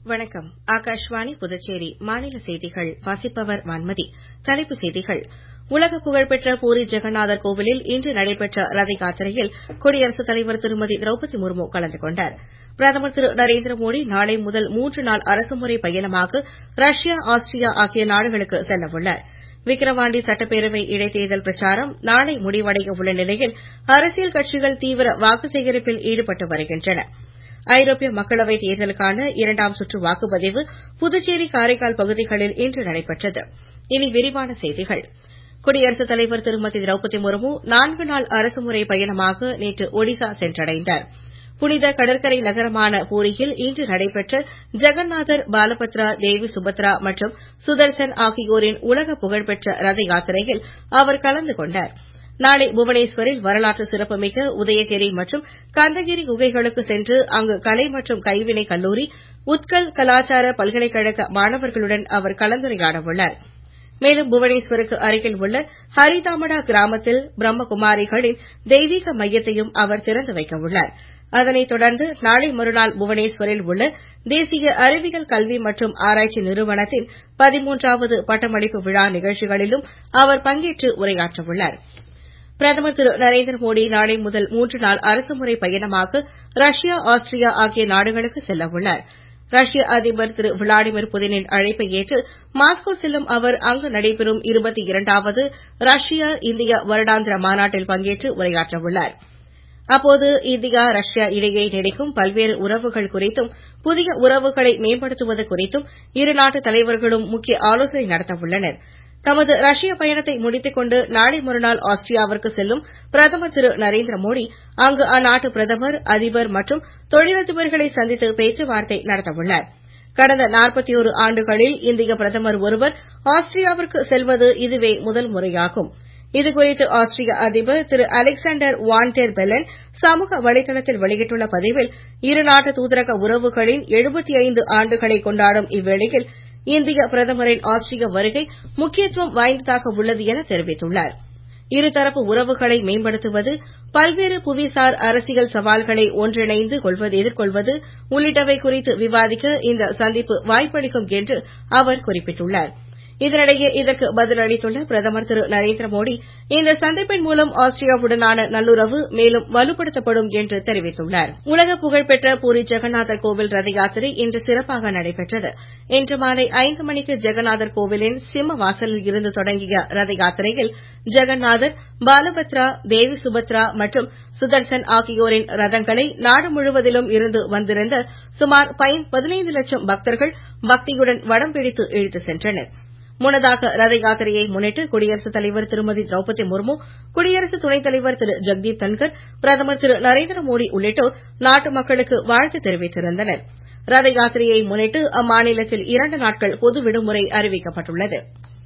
வணக்கம் ஆகாஷ்வாணி புதுச்சேரி மாநில செய்திகள் வாசிப்பவர் வான்மதி தலைப்புச் செய்திகள் உலக புகழ்பெற்ற பூரி ஜெகநாதர் கோவிலில் இன்று நடைபெற்ற ரத யாத்திரையில் குடியரசுத் தலைவர் திருமதி திரௌபதி முர்மு கலந்து கொண்டார் பிரதமர் திரு நரேந்திர மோடி நாளை முதல் மூன்று நாள் அரசுமுறை பயணமாக ரஷ்யா ஆஸ்திரியா ஆகிய நாடுகளுக்கு செல்ல உள்ளார் விக்கிரவாண்டி சட்டப்பேரவை இடைத்தேர்தல் பிரச்சாரம் நாளை முடிவடைய உள்ள நிலையில் அரசியல் கட்சிகள் தீவிர வாக்கு சேகரிப்பில் ஈடுபட்டு வருகின்றன ஐரோப்பிய மக்களவைத் தேர்தலுக்கான இரண்டாம் சுற்று வாக்குப்பதிவு புதுச்சேரி காரைக்கால் பகுதிகளில் இன்று நடைபெற்றது இனி விரிவான செய்திகள் குடியரசுத் தலைவர் திருமதி திரௌபதி முர்மு நான்கு நாள் அரசுமுறை பயணமாக நேற்று ஒடிசா சென்றடைந்தார் புனித கடற்கரை நகரமான பூரியில் இன்று நடைபெற்ற ஜெகநாதர் பாலபத்ரா தேவி சுபத்ரா மற்றும் சுதர்சன் ஆகியோரின் உலக புகழ்பெற்ற ரத யாத்திரையில் அவர் கலந்து கொண்டார் நாளை புவனேஸ்வரில் வரலாற்று சிறப்புமிக்க உதயகிரி மற்றும் கந்தகிரி குகைகளுக்கு சென்று அங்கு கலை மற்றும் கைவினை கல்லூரி உத்கல் கலாச்சார பல்கலைக்கழக மாணவர்களுடன் அவர் கலந்துரையாட உள்ளார் மேலும் புவனேஸ்வருக்கு அருகில் உள்ள ஹரிதாமடா கிராமத்தில் பிரம்மகுமாரிகளின் தெய்வீக மையத்தையும் அவர் திறந்து வைக்க உள்ளார் அதனைத் தொடர்ந்து நாளை மறுநாள் புவனேஸ்வரில் உள்ள தேசிய அறிவியல் கல்வி மற்றும் ஆராய்ச்சி நிறுவனத்தின் பதிமூன்றாவது பட்டமளிப்பு விழா நிகழ்ச்சிகளிலும் அவர் பங்கேற்று உரையாற்ற உள்ளார் பிரதமர் திரு நரேந்திர மோடி நாளை முதல் மூன்று நாள் அரசுமுறை பயணமாக ரஷ்யா ஆஸ்திரியா ஆகிய நாடுகளுக்கு செல்ல உள்ளார் ரஷ்ய அதிபர் திரு விளாடிமிர் புதினின் அழைப்பை ஏற்று மாஸ்கோ செல்லும் அவர் அங்கு நடைபெறும் இருபத்தி இரண்டாவது ரஷ்யா இந்தியா வருடாந்திர மாநாட்டில் பங்கேற்று உரையாற்ற உள்ளார் அப்போது இந்தியா ரஷ்யா இடையே நீடிக்கும் பல்வேறு உறவுகள் குறித்தும் புதிய உறவுகளை மேம்படுத்துவது குறித்தும் இருநாட்டு தலைவர்களும் முக்கிய ஆலோசனை நடத்த உள்ளனர் தமது ரஷ்ய பயணத்தை முடித்துக் கொண்டு நாளை மறுநாள் ஆஸ்திரியாவிற்கு செல்லும் பிரதமர் திரு நரேந்திர மோடி அங்கு அந்நாட்டு பிரதமர் அதிபர் மற்றும் தொழிலதிபர்களை சந்தித்து பேச்சுவார்த்தை நடத்தவுள்ளார் கடந்த நாற்பத்தியோரு ஆண்டுகளில் இந்திய பிரதமர் ஒருவர் ஆஸ்திரியாவிற்கு செல்வது இதுவே முதல் முறையாகும் இதுகுறித்து ஆஸ்திரிய அதிபர் திரு அலெக்சாண்டர் வான் டெர் பெலன் சமூக வலைதளத்தில் வெளியிட்டுள்ள பதிவில் இருநாட்டு தூதரக உறவுகளின் எழுபத்தி ஐந்து ஆண்டுகளை கொண்டாடும் இவ்வேளையில் இந்திய பிரதமரின் ஆஸ்திரிய வருகை முக்கியத்துவம் வாய்ந்ததாக உள்ளது என தெரிவித்துள்ளார் இருதரப்பு உறவுகளை மேம்படுத்துவது பல்வேறு புவிசார் அரசியல் சவால்களை ஒன்றிணைந்து எதிர்கொள்வது உள்ளிட்டவை குறித்து விவாதிக்க இந்த சந்திப்பு வாய்ப்பளிக்கும் என்று அவர் குறிப்பிட்டுள்ளார் இதனிடையே இதற்கு பதிலளித்துள்ள பிரதமர் திரு நரேந்திர மோடி இந்த சந்திப்பின் மூலம் ஆஸ்திரியாவுடனான நல்லுறவு மேலும் வலுப்படுத்தப்படும் என்று தெரிவித்துள்ளார் உலக புகழ்பெற்ற பூரி ஜெகநாதர் கோவில் ரத யாத்திரை இன்று சிறப்பாக நடைபெற்றது இன்று மாலை ஐந்து மணிக்கு ஜெகநாதர் கோவிலின் சிம்ம வாசலில் இருந்து தொடங்கிய ரத யாத்திரையில் ஜெகநாதர் பாலபத்ரா தேவி சுபத்ரா மற்றும் சுதர்சன் ஆகியோரின் ரதங்களை நாடு முழுவதிலும் இருந்து வந்திருந்த சுமார் பதினைந்து லட்சம் பக்தர்கள் பக்தியுடன் வடம் பிடித்து இழுத்து சென்றனர் முன்னதாக ரத யாத்திரையை முன்னிட்டு குடியரசுத் தலைவர் திருமதி திரௌபதி முர்மு குடியரசு துணைத் தலைவர் திரு ஜெக்தீப் தன்கர் பிரதமர் திரு நரேந்திர மோடி உள்ளிட்டோர் நாட்டு மக்களுக்கு வாழ்த்து தெரிவித்திருந்தனர் ரத யாத்திரையை முன்னிட்டு அம்மாநிலத்தில் இரண்டு நாட்கள் பொது விடுமுறை அறிவிக்கப்பட்டுள்ளது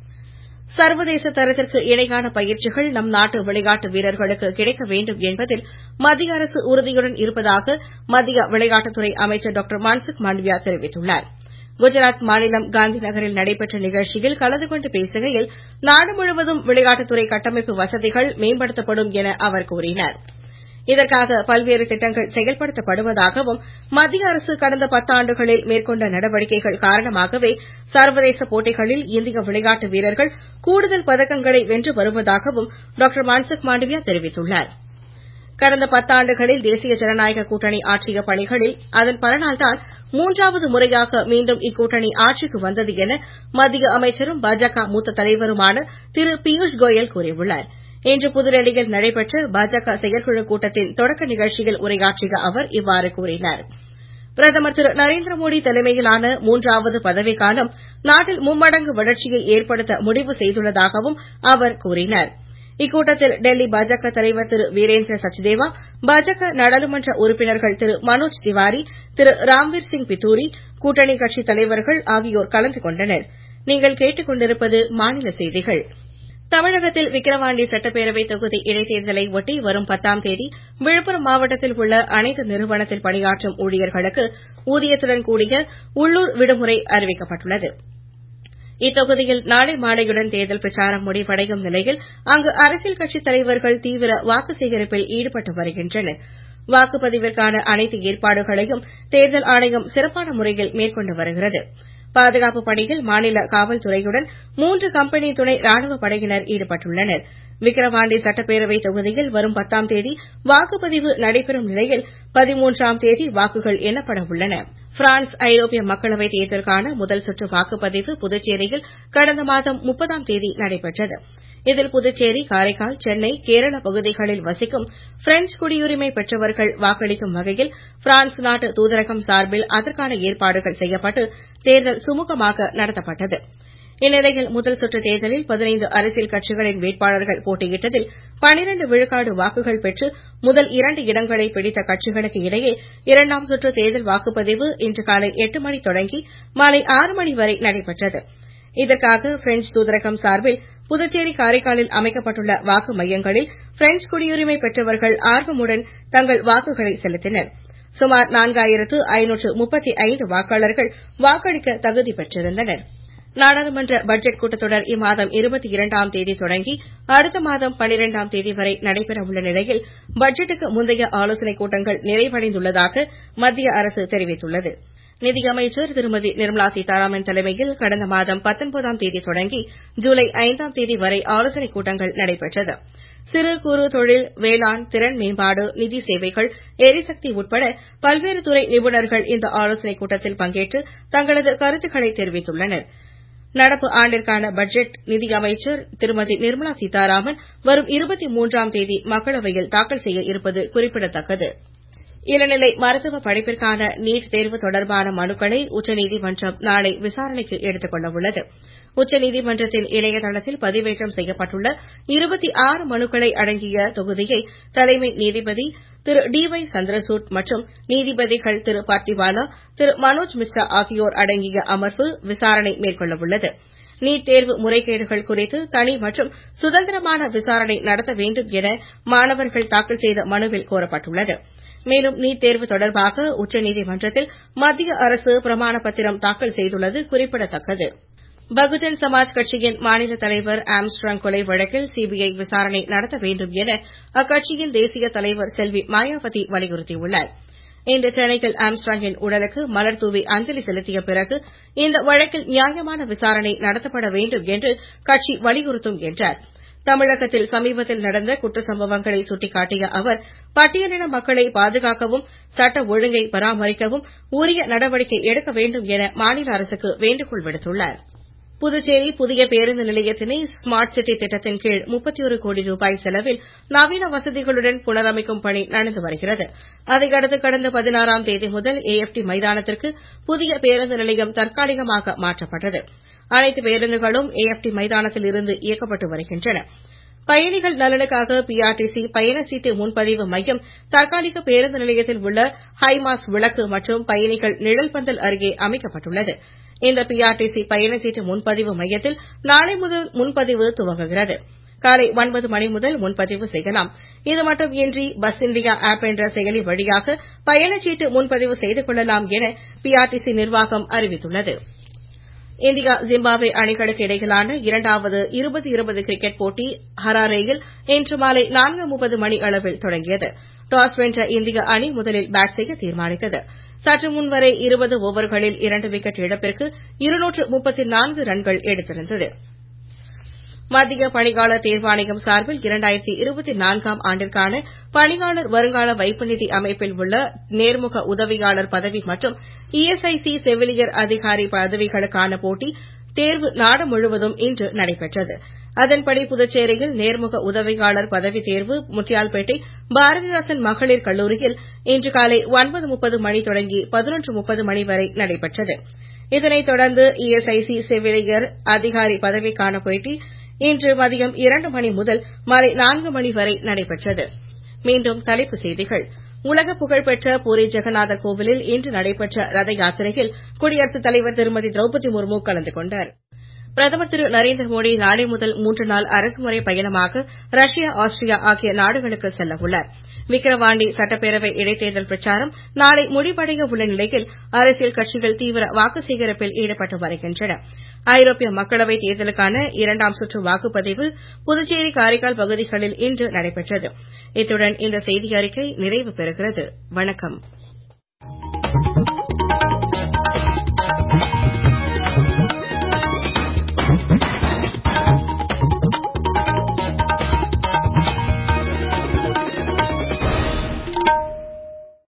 சர்வதேச தரத்திற்கு இணையான பயிற்சிகள் நம் நாட்டு விளையாட்டு வீரர்களுக்கு கிடைக்க வேண்டும் என்பதில் மத்திய அரசு உறுதியுடன் இருப்பதாக மத்திய விளையாட்டுத்துறை அமைச்சர் டாக்டர் மன்சுக் மாண்டவியா தெரிவித்துள்ளார் குஜராத் மாநிலம் காந்தி நகரில் நடைபெற்ற நிகழ்ச்சியில் கலந்து கொண்டு பேசுகையில் நாடு முழுவதும் விளையாட்டுத்துறை கட்டமைப்பு வசதிகள் மேம்படுத்தப்படும் என அவர் கூறினார் இதற்காக பல்வேறு திட்டங்கள் செயல்படுத்தப்படுவதாகவும் மத்திய அரசு கடந்த பத்தாண்டுகளில் மேற்கொண்ட நடவடிக்கைகள் காரணமாகவே சர்வதேச போட்டிகளில் இந்திய விளையாட்டு வீரர்கள் கூடுதல் பதக்கங்களை வென்று வருவதாகவும் டாக்டர் மன்சுக் மாண்டவியா தெரிவித்துள்ளார் கடந்த பத்தாண்டுகளில் தேசிய ஜனநாயக கூட்டணி ஆற்றிய பணிகளில் அதன் பலனால்தான் மூன்றாவது முறையாக மீண்டும் இக்கூட்டணி ஆட்சிக்கு வந்தது என மத்திய அமைச்சரும் பாஜக மூத்த தலைவருமான திரு பியூஷ் கோயல் கூறியுள்ளார் இன்று புதுடெல்லியில் நடைபெற்ற பாஜக செயற்குழு கூட்டத்தின் தொடக்க நிகழ்ச்சியில் உரையாற்றிய அவர் இவ்வாறு கூறினார் பிரதமர் திரு நரேந்திர மோடி தலைமையிலான மூன்றாவது பதவிக்காலம் நாட்டில் மும்மடங்கு வளர்ச்சியை ஏற்படுத்த முடிவு செய்துள்ளதாகவும் அவர் கூறினார் இக்கூட்டத்தில் டெல்லி பாஜக தலைவர் திரு வீரேந்திர சச்தேவா பாஜக நாடாளுமன்ற உறுப்பினர்கள் திரு மனோஜ் திவாரி திரு ராம்வீர் சிங் பித்தூரி கூட்டணி கட்சித் தலைவர்கள் ஆகியோர் கலந்து கொண்டனர் நீங்கள் கேட்டுக் கொண்டிருப்பது மாநில செய்திகள் தமிழகத்தில் விக்கிரவாண்டி சட்டப்பேரவை தொகுதி இடைத்தேர்தலை ஒட்டி வரும் பத்தாம் தேதி விழுப்புரம் மாவட்டத்தில் உள்ள அனைத்து நிறுவனத்தில் பணியாற்றும் ஊழியர்களுக்கு ஊதியத்துடன் கூடிய உள்ளூர் விடுமுறை அறிவிக்கப்பட்டுள்ளது இத்தொகுதியில் நாளை மாலையுடன் தேர்தல் பிரச்சாரம் முடிவடையும் நிலையில் அங்கு அரசியல் கட்சித் தலைவர்கள் தீவிர வாக்கு சேகரிப்பில் ஈடுபட்டு வருகின்றனர் வாக்குப்பதிவிற்கான அனைத்து ஏற்பாடுகளையும் தேர்தல் ஆணையம் சிறப்பான முறையில் மேற்கொண்டு வருகிறது பாதுகாப்பு பணியில் மாநில காவல்துறையுடன் மூன்று கம்பெனி துணை ராணுவ படையினர் ஈடுபட்டுள்ளனர் விக்கிரவாண்டி சட்டப்பேரவை தொகுதியில் வரும் பத்தாம் தேதி வாக்குப்பதிவு நடைபெறும் நிலையில் பதிமூன்றாம் தேதி வாக்குகள் எண்ணப்பட உள்ளன பிரான்ஸ் ஐரோப்பிய மக்களவைத் தேர்தலுக்கான முதல் சுற்று வாக்குப்பதிவு புதுச்சேரியில் கடந்த மாதம் முப்பதாம் தேதி நடைபெற்றது இதில் புதுச்சேரி காரைக்கால் சென்னை கேரள பகுதிகளில் வசிக்கும் பிரெஞ்ச் குடியுரிமை பெற்றவர்கள் வாக்களிக்கும் வகையில் பிரான்ஸ் நாட்டு தூதரகம் சார்பில் அதற்கான ஏற்பாடுகள் செய்யப்பட்டு தேர்தல் சுமூகமாக நடத்தப்பட்டது இந்நிலையில் முதல் சுற்று தேர்தலில் பதினைந்து அரசியல் கட்சிகளின் வேட்பாளர்கள் போட்டியிட்டதில் பனிரண்டு விழுக்காடு வாக்குகள் பெற்று முதல் இரண்டு இடங்களை பிடித்த கட்சிகளுக்கு இடையே இரண்டாம் சுற்று தேர்தல் வாக்குப்பதிவு இன்று காலை எட்டு மணி தொடங்கி மாலை ஆறு மணி வரை நடைபெற்றது இதற்காக பிரெஞ்ச் தூதரகம் சார்பில் புதுச்சேரி காரைக்காலில் அமைக்கப்பட்டுள்ள வாக்கு மையங்களில் பிரெஞ்ச் குடியுரிமை பெற்றவர்கள் ஆர்வமுடன் தங்கள் வாக்குகளை செலுத்தினர் சுமார் நான்காயிரத்து ஐநூற்று முப்பத்தி ஐந்து வாக்காளர்கள் வாக்களிக்க தகுதி பெற்றிருந்தனர் நாடாளுமன்ற பட்ஜெட் கூட்டத்தொடர் இம்மாதம் இருபத்தி இரண்டாம் தேதி தொடங்கி அடுத்த மாதம் பனிரெண்டாம் தேதி வரை நடைபெறவுள்ள நிலையில் பட்ஜெட்டுக்கு முந்தைய ஆலோசனைக் கூட்டங்கள் நிறைவடைந்துள்ளதாக மத்திய அரசு தெரிவித்துள்ளது நிதியமைச்சர் திருமதி நிர்மலா சீதாராமன் தலைமையில் கடந்த மாதம் பத்தொன்பதாம் தேதி தொடங்கி ஜூலை ஐந்தாம் தேதி வரை ஆலோசனைக் கூட்டங்கள் நடைபெற்றது சிறு குறு தொழில் வேளாண் திறன் மேம்பாடு நிதி சேவைகள் எரிசக்தி உட்பட பல்வேறு துறை நிபுணர்கள் இந்த ஆலோசனைக் கூட்டத்தில் பங்கேற்று தங்களது கருத்துக்களை தெரிவித்துள்ளனர் நடப்பு ஆண்டிற்கான பட்ஜெட் நிதியமைச்சர் திருமதி நிர்மலா சீதாராமன் வரும் இருபத்தி மூன்றாம் தேதி மக்களவையில் தாக்கல் செய்ய இருப்பது குறிப்பிடத்தக்கது இளநிலை மருத்துவ படிப்பிற்கான நீட் தேர்வு தொடர்பான மனுக்களை உச்சநீதிமன்றம் நாளை விசாரணைக்கு எடுத்துக் கொள்ள உள்ளது உச்சநீதிமன்றத்தின் இணையதளத்தில் பதிவேற்றம் செய்யப்பட்டுள்ள இருபத்தி ஆறு மனுக்களை அடங்கிய தொகுதியை தலைமை நீதிபதி திரு டி ஒய் சந்திரசூட் மற்றும் நீதிபதிகள் திரு பார்த்திவாலா திரு மனோஜ் மிஸ்ரா ஆகியோர் அடங்கிய அமர்வு விசாரணை மேற்கொள்ள உள்ளது நீட் தேர்வு முறைகேடுகள் குறித்து தனி மற்றும் சுதந்திரமான விசாரணை நடத்த வேண்டும் என மாணவர்கள் தாக்கல் செய்த மனுவில் கோரப்பட்டுள்ளது மேலும் நீட் தேர்வு தொடர்பாக உச்சநீதிமன்றத்தில் மத்திய அரசு பிரமாண பத்திரம் தாக்கல் செய்துள்ளது குறிப்பிடத்தக்கது பகுஜன் சமாஜ் கட்சியின் மாநில தலைவர் ஆம்ஸ்ட்ராங் கொலை வழக்கில் சிபிஐ விசாரணை நடத்த வேண்டும் என அக்கட்சியின் தேசிய தலைவர் செல்வி மாயாவதி வலியுறுத்தியுள்ளார் இன்று சென்னையில் ஆம்ஸ்ட்ராங்கின் உடலுக்கு மலர் தூவி அஞ்சலி செலுத்திய பிறகு இந்த வழக்கில் நியாயமான விசாரணை நடத்தப்பட வேண்டும் என்று கட்சி வலியுறுத்தும் என்றார் தமிழகத்தில் சமீபத்தில் நடந்த குற்ற சம்பவங்களை சுட்டிக்காட்டிய அவர் பட்டியலின மக்களை பாதுகாக்கவும் சட்ட ஒழுங்கை பராமரிக்கவும் உரிய நடவடிக்கை எடுக்க வேண்டும் என மாநில அரசுக்கு வேண்டுகோள் விடுத்துள்ளார் புதுச்சேரி புதிய பேருந்து நிலையத்தினை ஸ்மார்ட் சிட்டி திட்டத்தின் கீழ் முப்பத்தி கோடி ரூபாய் செலவில் நவீன வசதிகளுடன் புனரமைக்கும் பணி நடந்து வருகிறது அதையடுத்து கடந்த பதினாறாம் தேதி முதல் ஏஎப்டி மைதானத்திற்கு புதிய பேருந்து நிலையம் தற்காலிகமாக மாற்றப்பட்டது அனைத்து பேருந்துகளும் ஏஎப்டி மைதானத்தில் இருந்து இயக்கப்பட்டு வருகின்றன பயணிகள் நலனுக்காக பிஆர்டிசி பயண சீட்டு முன்பதிவு மையம் தற்காலிக பேருந்து நிலையத்தில் உள்ள ஹைமாஸ் விளக்கு மற்றும் பயணிகள் நிழல் பந்தல் அருகே அமைக்கப்பட்டுள்ளது இந்த பிஆர்டிசி பயண சீட்டு முன்பதிவு மையத்தில் நாளை முதல் முன்பதிவு துவங்குகிறது காலை ஒன்பது மணி முதல் முன்பதிவு செய்யலாம் இது மட்டுமின்றி பஸ் இண்டியா ஆப் என்ற செயலி வழியாக பயணச்சீட்டு முன்பதிவு செய்து கொள்ளலாம் என பிஆர்டிசி நிர்வாகம் அறிவித்துள்ளது இந்தியா ஜிம்பாப்வே அணிகளுக்கு இடையிலான இரண்டாவது இருபது இருபது கிரிக்கெட் போட்டி ஹராரேயில் இன்று மாலை நான்கு முப்பது மணி அளவில் தொடங்கியது டாஸ் வென்ற இந்திய அணி முதலில் பேட் செய்ய தீர்மானித்தது சற்று முன் வரை இருபது ஓவர்களில் இரண்டு விக்கெட் இழப்பிற்கு இருநூற்று முப்பத்தி நான்கு ரன்கள் எடுத்திருந்தது மத்திய பணியாளர் தேர்வாணையம் சார்பில் இரண்டாயிரத்தி இருபத்தி நான்காம் ஆண்டிற்கான பணியாளர் வருங்கால வைப்பு நிதி அமைப்பில் உள்ள நேர்முக உதவியாளர் பதவி மற்றும் இஎஸ்ஐசி செவிலியர் அதிகாரி பதவிகளுக்கான போட்டி தேர்வு நாடு முழுவதும் இன்று நடைபெற்றது அதன்படி புதுச்சேரியில் நேர்முக உதவியாளர் பதவி தேர்வு முத்தியால்பேட்டை பாரதிதாசன் மகளிர் கல்லூரியில் இன்று காலை ஒன்பது முப்பது மணி தொடங்கி பதினொன்று முப்பது மணி வரை நடைபெற்றது இதனைத் தொடர்ந்து இஎஸ்ஐசி செவிலியர் அதிகாரி பதவிக்கான போட்டி இன்று மதியம் இரண்டு மணி முதல் மாலை நான்கு மணி வரை நடைபெற்றது மீண்டும் தலைப்புச் செய்திகள் உலக புகழ்பெற்ற பூரி ஜெகநாதர் கோவிலில் இன்று நடைபெற்ற ரத யாத்திரையில் குடியரசுத் தலைவர் திருமதி திரௌபதி முர்மு கலந்து கொண்டார் பிரதமர் திரு நரேந்திர மோடி நாளை முதல் மூன்று நாள் அரசுமுறை பயணமாக ரஷ்யா ஆஸ்திரியா ஆகிய நாடுகளுக்கு செல்ல உள்ளார் விக்கிரவாண்டி சட்டப்பேரவை இடைத்தேர்தல் பிரச்சாரம் நாளை முடிவடைய உள்ள நிலையில் அரசியல் கட்சிகள் தீவிர வாக்கு சேகரிப்பில் ஈடுபட்டு வருகின்றன ஐரோப்பிய மக்களவைத் தேர்தலுக்கான இரண்டாம் சுற்று வாக்குப்பதிவு புதுச்சேரி காரைக்கால் பகுதிகளில் இன்று நடைபெற்றது இத்துடன் இந்த செய்தி அறிக்கை நிறைவு பெறுகிறது வணக்கம்